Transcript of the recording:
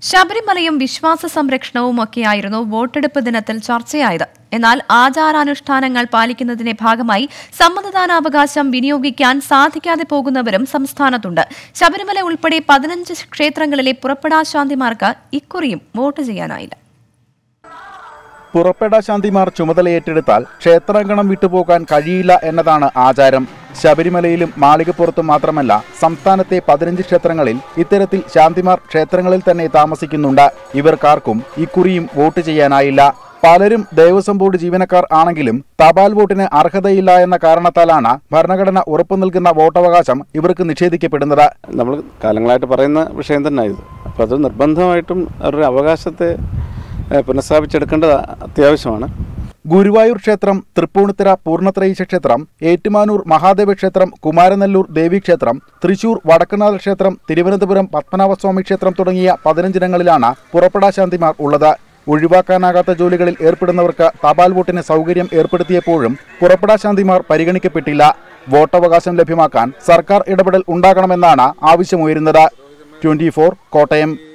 ശബരിമലയും വിശ്വാസ സംരക്ഷണവും ഒക്കെയായിരുന്നു വോട്ടെടുപ്പ് ദിനത്തിൽ ചർച്ചയായത് എന്നാൽ ആചാരാനുഷ്ഠാനങ്ങൾ പാലിക്കുന്നതിന്റെ ഭാഗമായി സമ്മതിദാനാവകാശം വിനിയോഗിക്കാൻ സാധിക്കാതെ പോകുന്നവരും സംസ്ഥാനത്തുണ്ട് ശബരിമല ഉൾപ്പെടെ പതിനഞ്ച് ക്ഷേത്രങ്ങളിലെ പുറപ്പെടാശാന്തിമാർക്ക് ഇക്കുറിയും വോട്ട് ചെയ്യാനായില്ല പുറപ്പെട ശാന്തിമാർ ചുമതലയേറ്റെടുത്താൽ ക്ഷേത്രാങ്കണം വിട്ടുപോകാൻ കഴിയില്ല എന്നതാണ് ആചാരം ശബരിമലയിലും മാളികപ്പുറത്തും മാത്രമല്ല സംസ്ഥാനത്തെ പതിനഞ്ച് ക്ഷേത്രങ്ങളിൽ ഇത്തരത്തിൽ ശാന്തിമാർ ക്ഷേത്രങ്ങളിൽ തന്നെ താമസിക്കുന്നുണ്ട് ഇവർക്കാർക്കും ഇക്കുറിയും വോട്ട് ചെയ്യാനായില്ല പലരും ദേവസ്വം ബോർഡ് ജീവനക്കാർ ആണെങ്കിലും തപാൽ വോട്ടിന് അർഹതയില്ല എന്ന കാരണത്താലാണ് ഭരണഘടന ഉറപ്പു നൽകുന്ന വോട്ടവകാശം ഇവർക്ക് നിഷേധിക്കപ്പെടുന്നത് നമ്മൾ കാലങ്ങളായിട്ട് പറയുന്ന വിഷയം തന്നെ ഇത് അപ്പോൾ അത് നിർബന്ധമായിട്ടും അവരുടെ അവകാശത്തെ ഏഹ്, പുനഃസ്ഥാപിച്ചെടുക്കേണ്ടത് അത്യാവശ്യമാണ് ഗുരുവായൂർ ക്ഷേത്രം തൃപ്പൂണിത്തുറ പൂർണ്ണത്രയീശ ക്ഷേത്രം ഏറ്റുമാനൂർ മഹാദേവ ക്ഷേത്രം കുമാരനെല്ലൂർ ദേവീക്ഷേത്രം തൃശൂർ വടക്കനാഥ ക്ഷേത്രം തിരുവനന്തപുരം പത്മനാഭസ്വാമി ക്ഷേത്രം തുടങ്ങിയ പതിനഞ്ചിടങ്ങളിലാണ് പുറപ്പെടാശാന്തിമാർ ഉള്ളത് ഒഴിവാക്കാനാകാത്ത ജോലികളിൽ ഏർപ്പെടുന്നവർക്ക് തപാൽ വോട്ടിന് സൗകര്യം ഏർപ്പെടുത്തിയപ്പോഴും പുറപ്പെടാശാന്തിമാർ പരിഗണിക്കപ്പെട്ടില്ല വോട്ടവകാശം ലഭ്യമാക്കാൻ സർക്കാർ ഇടപെടൽ ഉണ്ടാകണമെന്നാണ് ആവശ്യമുയരുന്നത് ട്വന്റി കോട്ടയം